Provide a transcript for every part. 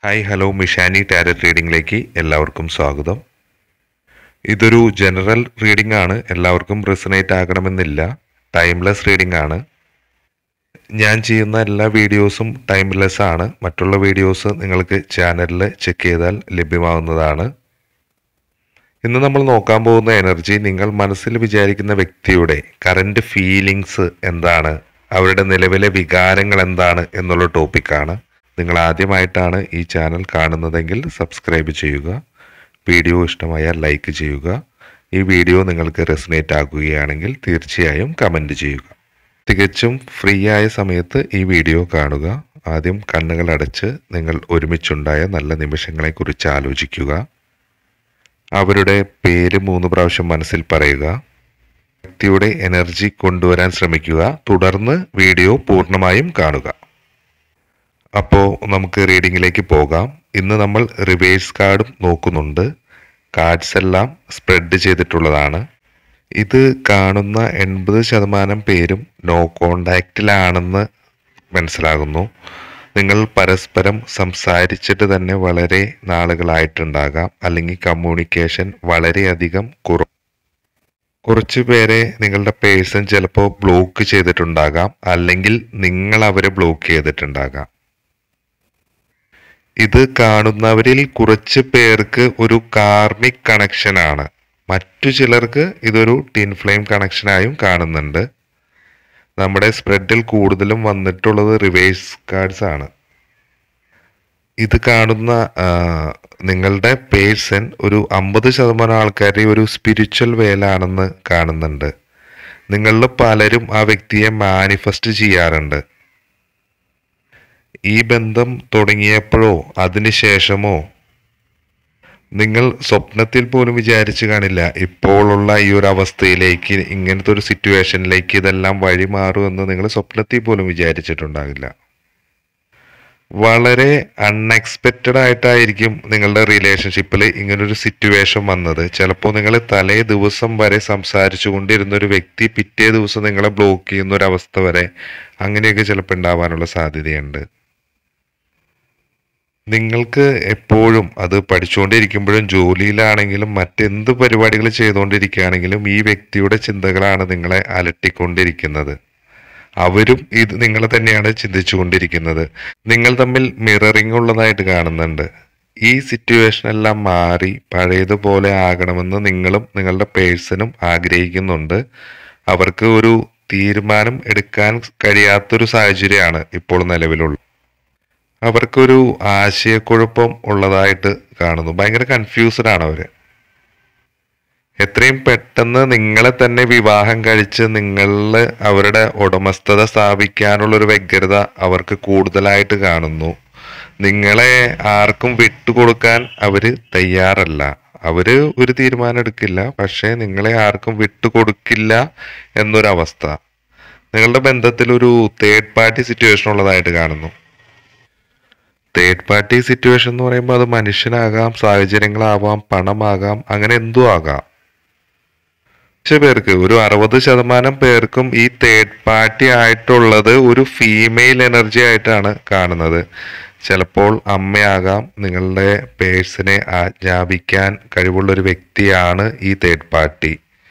hi hello Mishani tarot റീഡിംഗിലേക്ക് എല്ലാവർക്കും സ്വാഗതം ഇതൊരു ജനറൽ റീഡിംഗ് ആണ് എല്ലാവർക്കും റെസനേറ്റ് ആകണമെന്നില്ല ടൈംലെസ് റീഡിംഗ് ആണ് ഞാൻ ചെയ്യുന്ന എല്ലാ വീഡിയോസും ടൈംലെസ് ആണ് മറ്റുള്ള വീഡിയോസ് നിങ്ങൾക്ക് ചാനലിൽ ചെക്ക് ചെയ്താൽ ലഭ്യമാവുന്നതാണ് ഇന്ന് നമ്മൾ നോക്കാൻ പോകുന്ന എനർജി നിങ്ങൾ മനസ്സിൽ വിചാരിക്കുന്ന വ്യക്തിയുടെ കറണ്ട് ഫീലിങ്സ് എന്താണ് അവരുടെ നിലവിലെ വികാരങ്ങൾ എന്താണ് എന്നുള്ള ടോപ്പിക്കാണ് നിങ്ങൾ ആദ്യമായിട്ടാണ് ഈ ചാനൽ കാണുന്നതെങ്കിൽ സബ്സ്ക്രൈബ് ചെയ്യുക വീഡിയോ ഇഷ്ടമായാൽ ലൈക്ക് ചെയ്യുക ഈ വീഡിയോ നിങ്ങൾക്ക് റെസനേറ്റ് ആക്കുകയാണെങ്കിൽ തീർച്ചയായും കമൻറ്റ് ചെയ്യുക തികച്ചും ഫ്രീ ആയ സമയത്ത് ഈ വീഡിയോ കാണുക ആദ്യം കണ്ണുകൾ അടച്ച് നിങ്ങൾ ഒരുമിച്ചുണ്ടായ നല്ല നിമിഷങ്ങളെക്കുറിച്ച് ആലോചിക്കുക അവരുടെ പേര് മൂന്ന് പ്രാവശ്യം മനസ്സിൽ പറയുക വ്യക്തിയുടെ എനർജി കൊണ്ടുവരാൻ ശ്രമിക്കുക തുടർന്ന് വീഡിയോ പൂർണ്ണമായും കാണുക അപ്പോൾ നമുക്ക് റീഡിങ്ങിലേക്ക് പോകാം ഇന്ന് നമ്മൾ റിവേഴ്സ് കാർഡും നോക്കുന്നുണ്ട് കാർഡ്സ് എല്ലാം സ്പ്രെഡ് ചെയ്തിട്ടുള്ളതാണ് ഇത് കാണുന്ന എൺപത് ശതമാനം പേരും നോ കോണ്ടാക്റ്റിലാണെന്ന് മനസ്സിലാകുന്നു നിങ്ങൾ പരസ്പരം സംസാരിച്ചിട്ട് തന്നെ വളരെ നാളുകളായിട്ടുണ്ടാകാം അല്ലെങ്കിൽ കമ്മ്യൂണിക്കേഷൻ വളരെയധികം കുറവ് കുറച്ച് പേരെ നിങ്ങളുടെ പേഴ്സൺ ചിലപ്പോൾ ബ്ലോക്ക് ചെയ്തിട്ടുണ്ടാകാം അല്ലെങ്കിൽ നിങ്ങൾ അവരെ ബ്ലോക്ക് ചെയ്തിട്ടുണ്ടാകാം ഇത് കാണുന്നവരിൽ കുറച്ച് പേർക്ക് ഒരു കാർമിക് കണക്ഷൻ ആണ് മറ്റു ചിലർക്ക് ഇതൊരു ടിൻ ഫ്ലെയിം കണക്ഷനായും കാണുന്നുണ്ട് നമ്മുടെ സ്പ്രെഡിൽ കൂടുതലും വന്നിട്ടുള്ളത് റിവേഴ്സ് കാർഡ്സ് ആണ് ഇത് കാണുന്ന ആ, നിങ്ങളുടെ പേഴ്സൺ ഒരു അമ്പത് ശതമാനം ആൾക്കാരെ ഒരു സ്പിരിച്വൽ വേലാണെന്ന് കാണുന്നുണ്ട് നിങ്ങളിൽ പലരും ആ വ്യക്തിയെ മാനിഫെസ്റ്റ് ചെയ്യാറുണ്ട് ഈ ബന്ധം തുടങ്ങിയപ്പോഴോ അതിനുശേഷമോ നിങ്ങൾ സ്വപ്നത്തിൽ പോലും വിചാരിച്ചു കാണില്ല ഇപ്പോഴുള്ള ഈ ഒരു അവസ്ഥയിലേക്ക് ഇങ്ങനത്തെ ഒരു സിറ്റുവേഷനിലേക്ക് ഇതെല്ലാം വഴിമാറുമെന്ന് നിങ്ങൾ സ്വപ്നത്തിൽ പോലും വിചാരിച്ചിട്ടുണ്ടാകില്ല വളരെ അൺഎക്സ്പെക്റ്റഡ് ആയിട്ടായിരിക്കും നിങ്ങളുടെ റിലേഷൻഷിപ്പിൽ ഇങ്ങനൊരു സിറ്റുവേഷൻ വന്നത് ചിലപ്പോൾ നിങ്ങൾ തലേ ദിവസം വരെ സംസാരിച്ചു കൊണ്ടിരുന്ന ഒരു വ്യക്തി പിറ്റേ ദിവസം നിങ്ങളെ ബ്ലോക്ക് ചെയ്യുന്ന ഒരു അവസ്ഥ വരെ അങ്ങനെയൊക്കെ ചിലപ്പോൾ ഉണ്ടാവാനുള്ള സാധ്യതയുണ്ട് നിങ്ങൾക്ക് എപ്പോഴും അത് പഠിച്ചുകൊണ്ടിരിക്കുമ്പോഴും ജോലിയിലാണെങ്കിലും മറ്റെന്ത് പരിപാടികൾ ചെയ്തുകൊണ്ടിരിക്കുകയാണെങ്കിലും ഈ വ്യക്തിയുടെ ചിന്തകളാണ് നിങ്ങളെ അലട്ടിക്കൊണ്ടിരിക്കുന്നത് അവരും ഇത് നിങ്ങളെ തന്നെയാണ് ചിന്തിച്ചുകൊണ്ടിരിക്കുന്നത് നിങ്ങൾ തമ്മിൽ മിററിംഗ് ഉള്ളതായിട്ട് കാണുന്നുണ്ട് ഈ സിറ്റുവേഷൻ എല്ലാം മാറി പഴയതുപോലെ ആകണമെന്ന് നിങ്ങളും നിങ്ങളുടെ പേഴ്സണും ആഗ്രഹിക്കുന്നുണ്ട് അവർക്ക് ഒരു തീരുമാനം എടുക്കാൻ കഴിയാത്തൊരു സാഹചര്യമാണ് ഇപ്പോൾ നിലവിലുള്ളത് അവർക്കൊരു ആശയക്കുഴപ്പം ഉള്ളതായിട്ട് കാണുന്നു ഭയങ്കര കൺഫ്യൂസ്ഡ് ആണ് അവര് എത്രയും പെട്ടെന്ന് നിങ്ങളെ തന്നെ വിവാഹം കഴിച്ച് നിങ്ങളിൽ അവരുടെ ഉടമസ്ഥത സ്ഥാപിക്കാനുള്ള ഒരു വ്യഗ്രത അവർക്ക് കൂടുതലായിട്ട് കാണുന്നു നിങ്ങളെ ആർക്കും വിട്ടുകൊടുക്കാൻ അവര് തയ്യാറല്ല അവര് ഒരു തീരുമാനം എടുക്കില്ല പക്ഷേ നിങ്ങളെ ആർക്കും വിട്ടുകൊടുക്കില്ല എന്നൊരവസ്ഥ നിങ്ങളുടെ ബന്ധത്തിൽ ഒരു തേർഡ് പാർട്ടി സിറ്റുവേഷൻ ഉള്ളതായിട്ട് കാണുന്നു തേർഡ് പാർട്ടി സിറ്റുവേഷൻ എന്ന് പറയുമ്പോൾ അത് മനുഷ്യനാകാം സാഹചര്യങ്ങളാവാം പണമാകാം അങ്ങനെ എന്തും ആകാം കുറച്ച് പേർക്ക് ഒരു അറുപത് ശതമാനം പേർക്കും ഈ തേർഡ് പാർട്ടി ആയിട്ടുള്ളത് ഒരു ഫീമെയിൽ എനർജി ആയിട്ടാണ് കാണുന്നത് ചിലപ്പോൾ അമ്മയാകാം നിങ്ങളുടെ പേഴ്സണെ ആജ്ഞാപിക്കാൻ കഴിവുള്ള ഒരു വ്യക്തിയാണ് ഈ തേർഡ് പാർട്ടി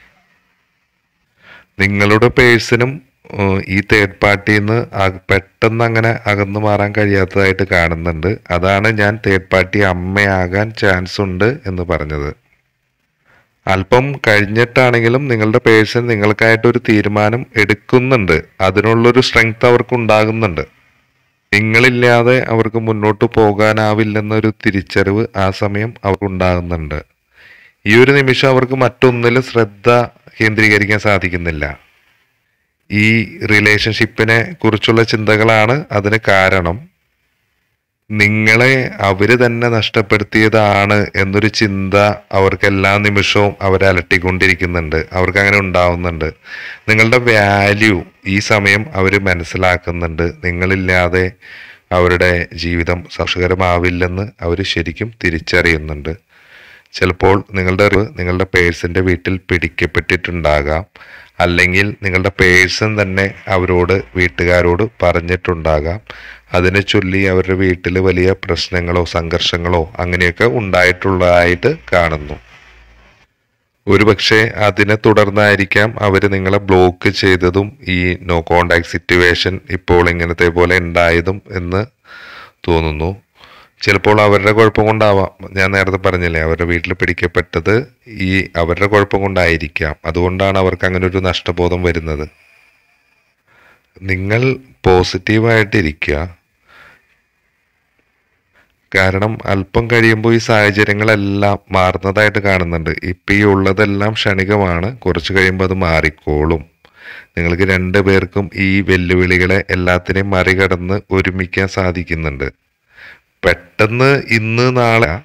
നിങ്ങളുടെ പേഴ്സണും ഏഹ്, ഈ തേർഡ് പാർട്ടിയിൽ നിന്ന് അക- പെട്ടെന്ന് അങ്ങനെ അകന്നു മാറാൻ കഴിയാത്തതായിട്ട് കാണുന്നുണ്ട് അതാണ് ഞാൻ തേർഡ് പാർട്ടി അമ്മയാകാൻ ചാൻസ് ഉണ്ട് എന്ന് പറഞ്ഞത് അല്പം കഴിഞ്ഞിട്ടാണെങ്കിലും നിങ്ങളുടെ പേഴ്സൺ നിങ്ങൾക്കായിട്ട് ഒരു തീരുമാനം എടുക്കുന്നുണ്ട് അതിനുള്ളൊരു സ്ട്രെങ്ത് അവർക്ക് ഉണ്ടാകുന്നുണ്ട് നിങ്ങളില്ലാതെ അവർക്ക് മുന്നോട്ട് പോകാനാവില്ലെന്നൊരു തിരിച്ചറിവ് ആ സമയം അവർക്കുണ്ടാകുന്നുണ്ട് ഈ ഒരു നിമിഷം അവർക്ക് മറ്റൊന്നിലും ശ്രദ്ധ കേന്ദ്രീകരിക്കാൻ സാധിക്കുന്നില്ല ഈ റിലേഷൻഷിപ്പിനെ കുറിച്ചുള്ള ചിന്തകളാണ് അതിന് കാരണം നിങ്ങളെ അവര് തന്നെ നഷ്ടപ്പെടുത്തിയതാണ് എന്നൊരു ചിന്ത അവർക്ക് എല്ലാ നിമിഷവും അവരെ അലട്ടിക്കൊണ്ടിരിക്കുന്നുണ്ട് അവർക്ക് അങ്ങനെ ഉണ്ടാവുന്നുണ്ട് നിങ്ങളുടെ വാല്യൂ ഈ സമയം അവർ മനസ്സിലാക്കുന്നുണ്ട് നിങ്ങളില്ലാതെ അവരുടെ ജീവിതം സന്തോഷകരമാവില്ലെന്ന് അവർ ശരിക്കും തിരിച്ചറിയുന്നുണ്ട് ചിലപ്പോൾ നിങ്ങളുടെ അറിവ് നിങ്ങളുടെ പേഴ്സൻ്റെ വീട്ടിൽ പിടിക്കപ്പെട്ടിട്ടുണ്ടാകാം അല്ലെങ്കിൽ നിങ്ങളുടെ പേഴ്സൺ തന്നെ അവരോട് വീട്ടുകാരോട് പറഞ്ഞിട്ടുണ്ടാകാം അതിനെ ചൊല്ലി അവരുടെ വീട്ടിൽ വലിയ പ്രശ്നങ്ങളോ സംഘർഷങ്ങളോ അങ്ങനെയൊക്കെ ഉണ്ടായിട്ടുള്ളതായിട്ട് കാണുന്നു ഒരുപക്ഷെ അതിനെ തുടർന്നായിരിക്കാം അവർ നിങ്ങളെ ബ്ലോക്ക് ചെയ്തതും ഈ നോ കോണ്ടാക്ട് സിറ്റുവേഷൻ ഇപ്പോൾ ഇങ്ങനത്തെ പോലെ ഉണ്ടായതും എന്ന് തോന്നുന്നു ചിലപ്പോൾ അവരുടെ കുഴപ്പം കൊണ്ടാവാം ഞാൻ നേരത്തെ പറഞ്ഞില്ലേ അവരുടെ വീട്ടിൽ പിടിക്കപ്പെട്ടത് ഈ അവരുടെ കുഴപ്പം കൊണ്ടായിരിക്കാം അതുകൊണ്ടാണ് അവർക്ക് അങ്ങനെ ഒരു നഷ്ടബോധം വരുന്നത് നിങ്ങൾ പോസിറ്റീവായിട്ടിരിക്കുക കാരണം അല്പം കഴിയുമ്പോൾ ഈ സാഹചര്യങ്ങളെല്ലാം മാറുന്നതായിട്ട് കാണുന്നുണ്ട് ഇപ്പം ഈ ഉള്ളതെല്ലാം ക്ഷണികമാണ് കുറച്ച് കഴിയുമ്പോൾ അത് മാറിക്കോളും നിങ്ങൾക്ക് രണ്ടു പേർക്കും ഈ വെല്ലുവിളികളെ എല്ലാത്തിനെയും മറികടന്ന് ഒരുമിക്കാൻ സാധിക്കുന്നുണ്ട് പെട്ടെന്ന് ഇന്ന് നാളെ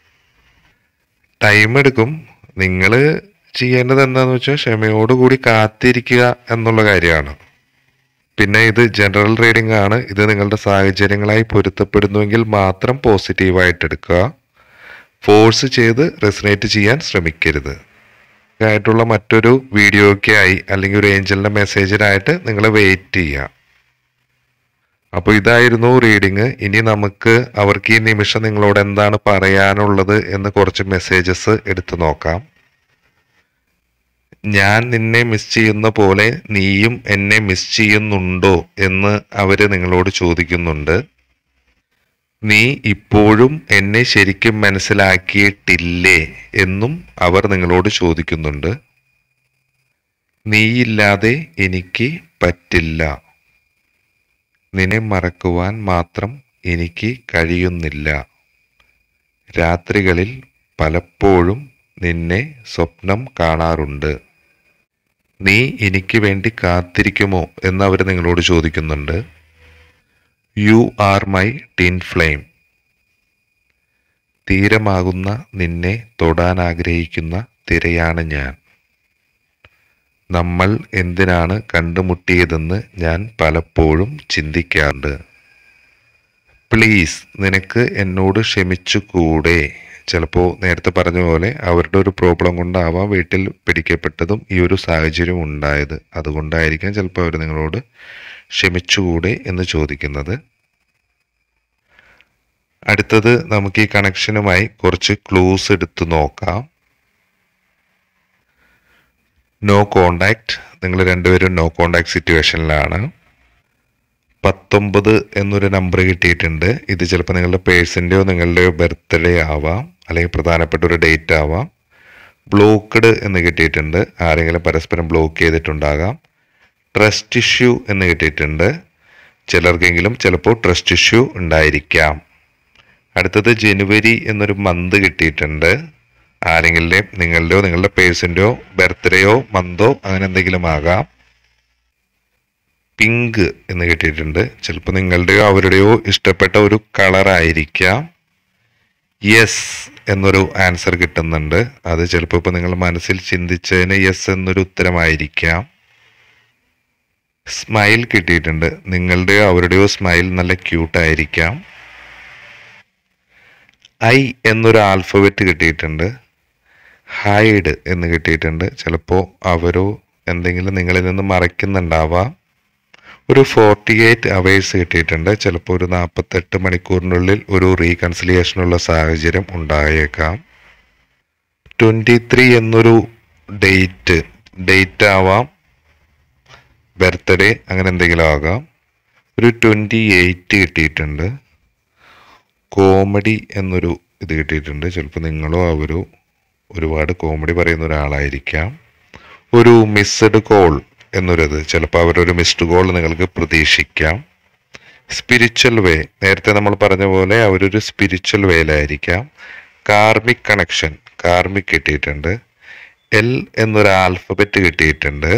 ടൈം എടുക്കും നിങ്ങൾ ചെയ്യേണ്ടത് എന്താണെന്ന് വെച്ചാൽ ക്ഷമയോടുകൂടി കാത്തിരിക്കുക എന്നുള്ള കാര്യമാണ് പിന്നെ ഇത് ജനറൽ റീഡിംഗ് ആണ് ഇത് നിങ്ങളുടെ സാഹചര്യങ്ങളായി പൊരുത്തപ്പെടുന്നുവെങ്കിൽ മാത്രം പോസിറ്റീവായിട്ട് എടുക്കുക ഫോഴ്സ് ചെയ്ത് റെസിനേറ്റ് ചെയ്യാൻ ശ്രമിക്കരുത് ആയിട്ടുള്ള മറ്റൊരു വീഡിയോയ്ക്കായി അല്ലെങ്കിൽ ഒരു ഏഞ്ചലിൻ്റെ മെസ്സേജിനായിട്ട് നിങ്ങൾ വെയിറ്റ് ചെയ്യുക അപ്പോൾ ഇതായിരുന്നു റീഡിങ് ഇനി നമുക്ക് അവർക്ക് ഈ നിമിഷം നിങ്ങളോട് എന്താണ് പറയാനുള്ളത് എന്ന് കുറച്ച് മെസ്സേജസ് എടുത്തു നോക്കാം ഞാൻ നിന്നെ മിസ് ചെയ്യുന്ന പോലെ നീയും എന്നെ മിസ് ചെയ്യുന്നുണ്ടോ എന്ന് അവര് നിങ്ങളോട് ചോദിക്കുന്നുണ്ട് നീ ഇപ്പോഴും എന്നെ ശരിക്കും മനസ്സിലാക്കിയിട്ടില്ലേ എന്നും അവർ നിങ്ങളോട് ചോദിക്കുന്നുണ്ട് നീയില്ലാതെ എനിക്ക് പറ്റില്ല നിന്നെ മറക്കുവാൻ മാത്രം എനിക്ക് കഴിയുന്നില്ല രാത്രികളിൽ പലപ്പോഴും നിന്നെ സ്വപ്നം കാണാറുണ്ട് നീ എനിക്ക് വേണ്ടി കാത്തിരിക്കുമോ എന്ന് അവർ നിങ്ങളോട് ചോദിക്കുന്നുണ്ട് you are my twin flame തീരമാകുന്ന നിന്നെ തൊടാൻ ആഗ്രഹിക്കുന്ന തിരയാണ് ഞാൻ നമ്മൾ എന്തിനാണ് കണ്ടുമുട്ടിയതെന്ന് ഞാൻ പലപ്പോഴും ചിന്തിക്കാറുണ്ട് പ്ലീസ് നിനക്ക് എന്നോട് ക്ഷമിച്ചുകൂടെ ചിലപ്പോൾ നേരത്തെ പറഞ്ഞ പോലെ അവരുടെ ഒരു പ്രോബ്ലം കൊണ്ടാവാം വീട്ടിൽ പിടിക്കപ്പെട്ടതും ഈ ഒരു സാഹചര്യം ഉണ്ടായത് അതുകൊണ്ടായിരിക്കാം ചിലപ്പോൾ അവർ നിങ്ങളോട് ക്ഷമിച്ചുകൂടെ എന്ന് ചോദിക്കുന്നത് അടുത്തത് നമുക്ക് ഈ കണക്ഷനുമായി കുറച്ച് ക്ലൂസ് എടുത്തു നോക്കാം നോ കോണ്ടാക്ട് നിങ്ങൾ രണ്ടുപേരും നോ കോണ്ടാക്ട് സിറ്റുവേഷനിലാണ് പത്തൊമ്പത് എന്നൊരു നമ്പർ കിട്ടിയിട്ടുണ്ട് ഇത് ചിലപ്പോൾ നിങ്ങളുടെ പേഴ്സൻ്റെയോ നിങ്ങളുടെയോ ബർത്ത്ഡേ ആവാം അല്ലെങ്കിൽ പ്രധാനപ്പെട്ട ഒരു ഡേറ്റ് ആവാം ബ്ലോക്ക്ഡ് എന്ന് കിട്ടിയിട്ടുണ്ട് ആരെങ്കിലും പരസ്പരം ബ്ലോക്ക് ചെയ്തിട്ടുണ്ടാകാം ട്രസ്റ്റ് ഇഷ്യൂ എന്ന് കിട്ടിയിട്ടുണ്ട് ചിലർക്കെങ്കിലും ചിലപ്പോൾ ട്രസ്റ്റ് ഇഷ്യൂ ഉണ്ടായിരിക്കാം അടുത്തത് ജനുവരി എന്നൊരു മന്ത് കിട്ടിയിട്ടുണ്ട് ആരെങ്കിലും നിങ്ങളുടെയോ നിങ്ങളുടെ പേഴ്സൻ്റെയോ ബർത്ത്ഡേയോ മന്തോ അങ്ങനെ എന്തെങ്കിലും ആകാം പിങ്ക് എന്ന് കിട്ടിയിട്ടുണ്ട് ചിലപ്പോൾ നിങ്ങളുടെയോ അവരുടെയോ ഇഷ്ടപ്പെട്ട ഒരു കളറായിരിക്കാം യെസ് എന്നൊരു ആൻസർ കിട്ടുന്നുണ്ട് അത് ചിലപ്പോൾ ഇപ്പോൾ നിങ്ങൾ മനസ്സിൽ ചിന്തിച്ചതിന് യെസ് എന്നൊരു ഉത്തരമായിരിക്കാം സ്മൈൽ കിട്ടിയിട്ടുണ്ട് നിങ്ങളുടെയോ അവരുടെയോ സ്മൈൽ നല്ല ക്യൂട്ടായിരിക്കാം ഐ എന്നൊരു ആൽഫബറ്റ് കിട്ടിയിട്ടുണ്ട് ഹൈഡ് എന്ന് കിട്ടിയിട്ടുണ്ട് ചിലപ്പോൾ അവരോ എന്തെങ്കിലും നിങ്ങളിൽ നിന്ന് മറയ്ക്കുന്നുണ്ടാവാം ഒരു ഫോർട്ടി എയ്റ്റ് അവേഴ്സ് കിട്ടിയിട്ടുണ്ട് ചിലപ്പോൾ ഒരു നാൽപ്പത്തെട്ട് മണിക്കൂറിനുള്ളിൽ ഒരു റീകൺസിലിയേഷനുള്ള സാഹചര്യം ഉണ്ടായേക്കാം ട്വൻറ്റി ത്രീ എന്നൊരു ഡേറ്റ് ഡേറ്റ് ആവാം ബർത്ത്ഡേ അങ്ങനെ എന്തെങ്കിലും ആകാം ഒരു ട്വൻറ്റി എയ്റ്റ് കിട്ടിയിട്ടുണ്ട് കോമഡി എന്നൊരു ഇത് കിട്ടിയിട്ടുണ്ട് ചിലപ്പോൾ നിങ്ങളോ അവരോ ഒരുപാട് കോമഡി പറയുന്ന ഒരാളായിരിക്കാം ഒരു മിസ്ഡ് കോൾ എന്നൊരിത് ചിലപ്പോൾ അവരൊരു മിസ്ഡ് കോൾ നിങ്ങൾക്ക് പ്രതീക്ഷിക്കാം സ്പിരിച്വൽ വേ നേരത്തെ നമ്മൾ പറഞ്ഞ പോലെ അവരൊരു സ്പിരിച്വൽ വേയിലായിരിക്കാം കാർമിക് കണക്ഷൻ കാർമിക് കിട്ടിയിട്ടുണ്ട് എൽ എന്നൊരു ആൽഫബറ്റ് കിട്ടിയിട്ടുണ്ട്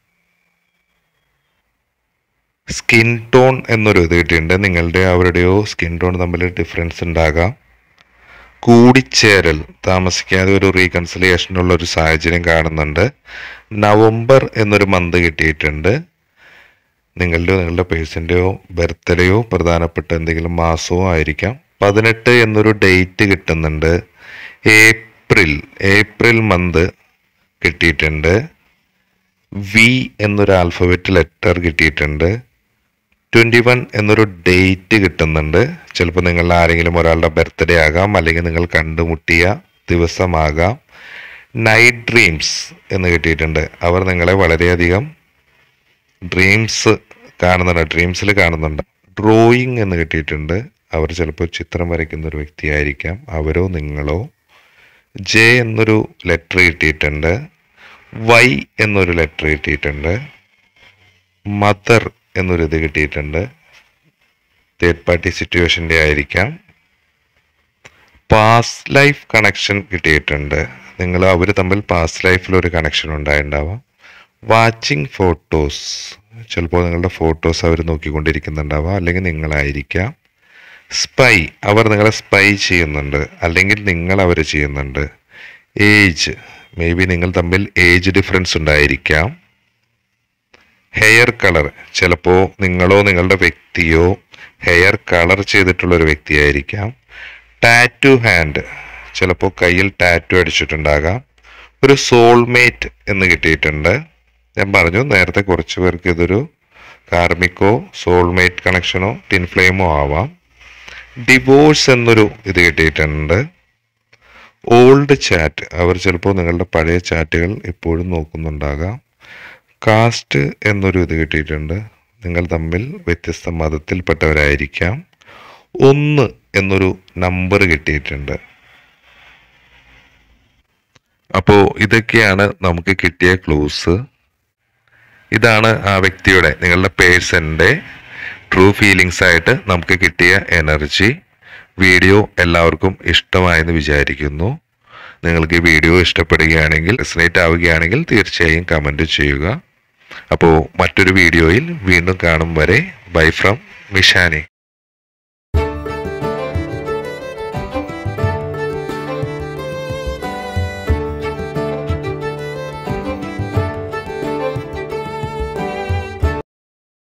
സ്കിൻ ടോൺ എന്നൊരു ഇത് കിട്ടിയിട്ടുണ്ട് നിങ്ങളുടെ അവരുടെയോ സ്കിൻ ടോൺ തമ്മിൽ ഡിഫറൻസ് ഉണ്ടാകാം കൂടിച്ചേരൽ താമസിക്കാതെ ഒരു റീകൺസിലിയേഷനുള്ള ഒരു സാഹചര്യം കാണുന്നുണ്ട് നവംബർ എന്നൊരു മന്ത് കിട്ടിയിട്ടുണ്ട് നിങ്ങളുടെയോ നിങ്ങളുടെ പേഴ്സൻ്റെയോ ബർത്ത്ഡേയോ പ്രധാനപ്പെട്ട എന്തെങ്കിലും മാസമോ ആയിരിക്കാം പതിനെട്ട് എന്നൊരു ഡേറ്റ് കിട്ടുന്നുണ്ട് ഏപ്രിൽ ഏപ്രിൽ മന്ത് കിട്ടിയിട്ടുണ്ട് വി എന്നൊരു ആൽഫബറ്റ് ലെറ്റർ കിട്ടിയിട്ടുണ്ട് ട്വൻറ്റി വൺ എന്നൊരു ഡേറ്റ് കിട്ടുന്നുണ്ട് ചിലപ്പോൾ നിങ്ങളുടെ ആരെങ്കിലും ഒരാളുടെ ബർത്ത്ഡേ ആകാം അല്ലെങ്കിൽ നിങ്ങൾ കണ്ടുമുട്ടിയ ദിവസമാകാം നൈറ്റ് ഡ്രീംസ് എന്ന് കിട്ടിയിട്ടുണ്ട് അവർ നിങ്ങളെ വളരെയധികം ഡ്രീംസ് കാണുന്നുണ്ട് ഡ്രീംസിൽ കാണുന്നുണ്ട് ഡ്രോയിങ് എന്ന് കിട്ടിയിട്ടുണ്ട് അവർ ചിലപ്പോൾ ചിത്രം വരയ്ക്കുന്ന ഒരു വ്യക്തിയായിരിക്കാം അവരോ നിങ്ങളോ ജെ എന്നൊരു ലെറ്റർ കിട്ടിയിട്ടുണ്ട് വൈ എന്നൊരു ലെറ്റർ കിട്ടിയിട്ടുണ്ട് മദർ എന്നൊരു ഇത് കിട്ടിയിട്ടുണ്ട് തേർഡ് പാർട്ടി സിറ്റുവേഷൻ്റെ ആയിരിക്കാം പാസ് ലൈഫ് കണക്ഷൻ കിട്ടിയിട്ടുണ്ട് നിങ്ങൾ അവർ തമ്മിൽ പാസ് ലൈഫിൽ ഒരു കണക്ഷൻ ഉണ്ടായിട്ടുണ്ടാവാം വാച്ചിങ് ഫോട്ടോസ് ചിലപ്പോൾ നിങ്ങളുടെ ഫോട്ടോസ് അവർ നോക്കിക്കൊണ്ടിരിക്കുന്നുണ്ടാവാം അല്ലെങ്കിൽ നിങ്ങളായിരിക്കാം സ്പൈ അവർ നിങ്ങളെ സ്പൈ ചെയ്യുന്നുണ്ട് അല്ലെങ്കിൽ നിങ്ങൾ അവർ ചെയ്യുന്നുണ്ട് ഏജ് മേ ബി നിങ്ങൾ തമ്മിൽ ഏജ് ഡിഫറൻസ് ഉണ്ടായിരിക്കാം ഹെയർ കളർ ചിലപ്പോൾ നിങ്ങളോ നിങ്ങളുടെ വ്യക്തിയോ ഹെയർ കളർ ചെയ്തിട്ടുള്ള ഒരു വ്യക്തിയായിരിക്കാം ടാറ്റു ഹാൻഡ് ചിലപ്പോൾ കയ്യിൽ ടാറ്റു അടിച്ചിട്ടുണ്ടാകാം ഒരു സോൾമേറ്റ് എന്ന് കിട്ടിയിട്ടുണ്ട് ഞാൻ പറഞ്ഞു നേരത്തെ കുറച്ച് പേർക്ക് ഇതൊരു കാർമിക്കോ സോൾമേറ്റ് കണക്ഷനോ ടിൻ ഫ്ലെയിമോ ആവാം ഡിവോഴ്സ് എന്നൊരു ഇത് കിട്ടിയിട്ടുണ്ട് ഓൾഡ് ചാറ്റ് അവർ ചിലപ്പോൾ നിങ്ങളുടെ പഴയ ചാറ്റുകൾ ഇപ്പോഴും നോക്കുന്നുണ്ടാകാം കാസ്റ്റ് എന്നൊരു ഇത് കിട്ടിയിട്ടുണ്ട് നിങ്ങൾ തമ്മിൽ വ്യത്യസ്ത മതത്തിൽപ്പെട്ടവരായിരിക്കാം ഒന്ന് എന്നൊരു നമ്പർ കിട്ടിയിട്ടുണ്ട് അപ്പോൾ ഇതൊക്കെയാണ് നമുക്ക് കിട്ടിയ ക്ലൂസ് ഇതാണ് ആ വ്യക്തിയുടെ നിങ്ങളുടെ പേഴ്സൻ്റെ ട്രൂ ഫീലിങ്സ് ആയിട്ട് നമുക്ക് കിട്ടിയ എനർജി വീഡിയോ എല്ലാവർക്കും ഇഷ്ടമായെന്ന് വിചാരിക്കുന്നു നിങ്ങൾക്ക് ഈ വീഡിയോ ഇഷ്ടപ്പെടുകയാണെങ്കിൽ റെസനേറ്റ് ആവുകയാണെങ്കിൽ തീർച്ചയായും കമൻറ്റ് ചെയ്യുക അപ്പോൾ മറ്റൊരു വീഡിയോയിൽ വീണ്ടും കാണും വരെ ബൈ ഫ്രം മിഷാനി